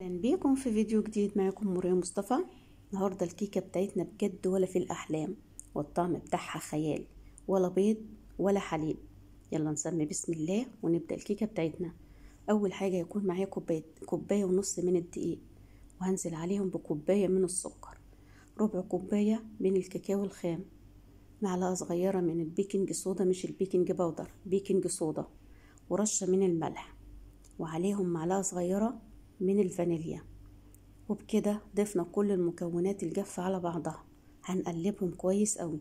اهلا بيكم في فيديو جديد معاكم مريم مصطفى النهارده الكيكه بتاعتنا بجد ولا في الاحلام والطعم بتاعها خيال ولا بيض ولا حليب يلا نسمي بسم الله ونبدا الكيكه بتاعتنا اول حاجه يكون معايا كوبايه كوبايه ونص من الدقيق وهنزل عليهم بكوبايه من السكر ربع كوبايه من الكاكاو الخام معلقه صغيره من البيكنج صودا مش البيكنج باودر بيكنج صودا ورشه من الملح وعليهم معلقه صغيره من الفانيليا وبكده ضفنا كل المكونات الجافة على بعضها هنقلبهم كويس قوي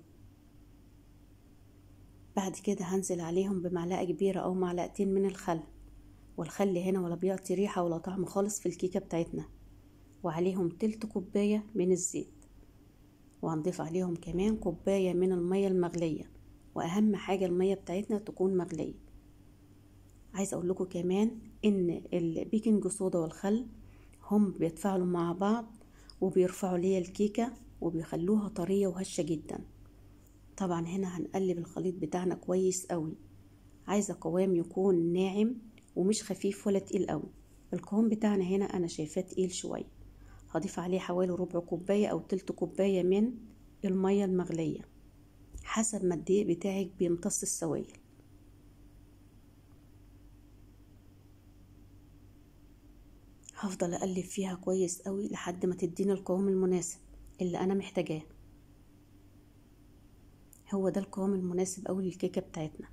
بعد كده هنزل عليهم بمعلقة كبيرة أو معلقتين من الخل والخل هنا ولا بيعطي ريحة ولا طعم خالص في الكيكة بتاعتنا وعليهم تلت كوباية من الزيت وهنضيف عليهم كمان كوباية من المية المغلية وأهم حاجة المية بتاعتنا تكون مغلية عايز اقول لكم كمان ان البيكنج صودا والخل هم بيتفاعلوا مع بعض وبيرفعوا ليا الكيكة وبيخلوها طرية وهشة جدا طبعا هنا هنقلب الخليط بتاعنا كويس قوي عايزة قوام يكون ناعم ومش خفيف ولا تقيل قوي القوام بتاعنا هنا انا شايفاه تقيل شوية هضيف عليه حوالي ربع كوباية او تلت كوباية من المية المغلية حسب ما الدقيق بتاعك بيمتص السوائل هفضل اقلب فيها كويس قوي لحد ما تديني القوام المناسب اللي انا محتاجاه هو ده القوام المناسب قوي للكيكه بتاعتنا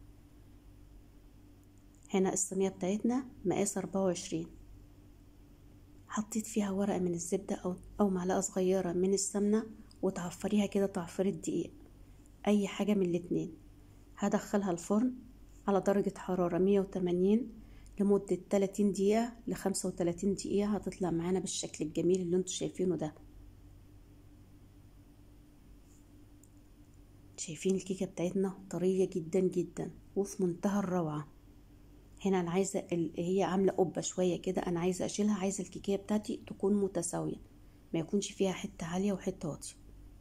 هنا الصينيه بتاعتنا مقاس 24 حطيت فيها ورقه من الزبده او او معلقه صغيره من السمنه وتعفريها كده تعفير الدقيق اي حاجه من الاتنين هدخلها الفرن على درجه حراره 180 لمدة 30 دقيقة ل 35 دقيقة هتطلع معانا بالشكل الجميل اللي انتوا شايفينه ده شايفين الكيكة بتاعتنا طرية جدا جدا وفي منتهى الروعة هنا انا عايزة هي عاملة قبة شوية كده انا عايزة اشيلها عايزة الكيكية بتاعتي تكون متساوية ما يكونش فيها حتة عالية وحتة واطية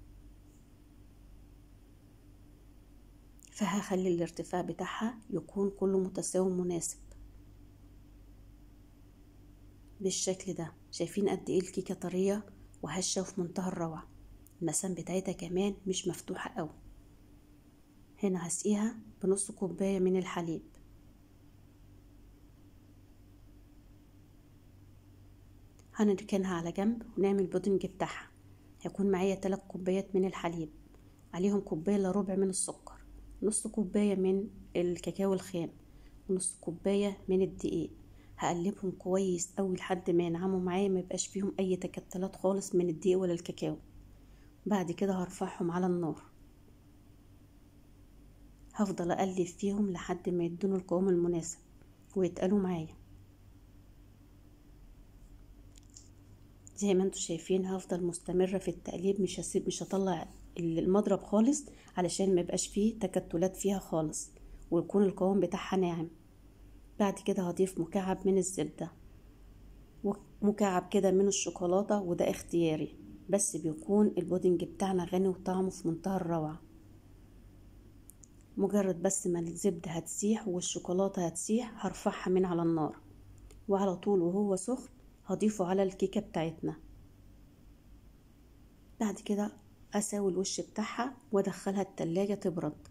فهخلي الارتفاع بتاعها يكون كله متساوي مناسب بالشكل ده شايفين قد ايه الكيكه طريه وهشه وفي منتهى الروعه المسام بتاعتها كمان مش مفتوحه قوي هنا هسقيها بنص كوبايه من الحليب هنركنها على جنب ونعمل البودنج بتاعها هيكون معايا تلات كوبايات من الحليب عليهم كوبايه الا ربع من السكر نص كوبايه من الكاكاو الخام ونص كوبايه من الدقيق هقلبهم كويس قوي لحد ما ينعموا معايا ما يبقاش فيهم اي تكتلات خالص من الدقيق ولا الكاكاو بعد كده هرفعهم على النار هفضل اقلب فيهم لحد ما يدوني القوام المناسب ويتقلوا معايا زي ما انتوا شايفين هفضل مستمرة في التقليب مش هسيب مش هطلع المضرب خالص علشان ما يبقاش فيه تكتلات فيها خالص ويكون القوام بتاعها ناعم بعد كده هضيف مكعب من الزبدة ومكعب كده من الشوكولاتة وده اختياري بس بيكون البودنج بتاعنا غني وطعمه في منتهى الروعة مجرد بس ما الزبدة هتسيح والشوكولاتة هتسيح هرفعها من على النار وعلى طول وهو سخن هضيفه على الكيكة بتاعتنا بعد كده اساوي الوش بتاعها وادخلها التلاجة تبرد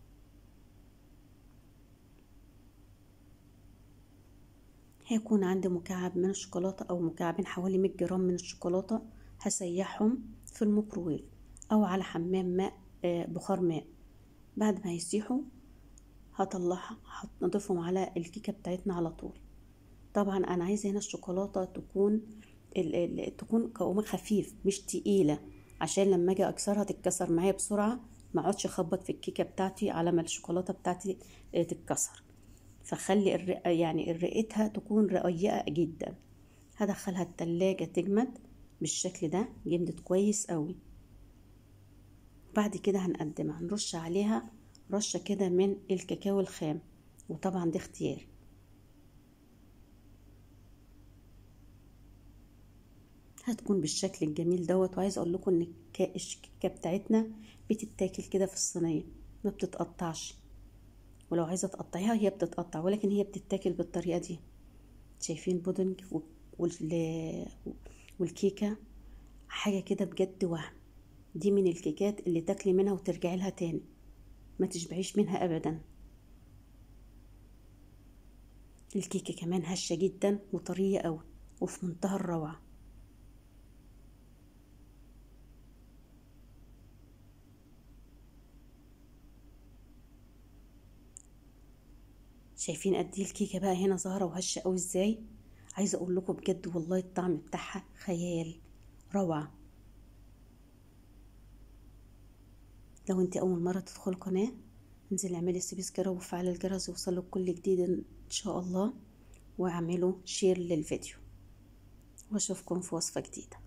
هيكون عندي مكعب من الشوكولاتة أو مكعبين حوالي 100 جرام من الشوكولاتة هسيحهم في الميكروويف أو على حمام ماء بخار ماء بعد ما يسيحوا هطلعها هنضيفهم على الكيكة بتاعتنا على طول طبعا أنا عايزة هنا الشوكولاتة تكون ال ال تكون قوامها خفيف مش تقيلة عشان لما أجي أكسرها تتكسر معايا بسرعة ما اقعدش اخبط في الكيكة بتاعتي على ما الشوكولاتة بتاعتي تتكسر فخلي الرقة يعني رقتها تكون رقيقة جدا هدخلها التلاجة تجمد بالشكل ده جمدت كويس قوي بعد كده هنقدمها نرش عليها رشة كده من الكاكاو الخام وطبعا ده اختياري هتكون بالشكل الجميل دوت وعايز اقول لكم ان الكيكه بتاعتنا بتتاكل كده في الصينيه ما بتتقطعش ولو عايزه تقطعيها هي بتتقطع ولكن هي بتتاكل بالطريقه دي شايفين بودنج وال... والكيكة حاجة كده بجد وهم دي من الكيكات اللي تاكلي منها وترجعي لها تاني ما تشبعيش منها ابدا الكيكة كمان هشة جدا وطرية قوي وفي منتهى الروعة شايفين قد ايه الكيكه بقى هنا ظاهره وهشه قوي ازاي عايزه اقول لكم بجد والله الطعم بتاعها خيال روعه لو انت اول مره تدخل القناه انزلي اعملي سبسكرايب وفعلي الجرس يوصلك كل جديد ان شاء الله واعملوا شير للفيديو واشوفكم في وصفه جديده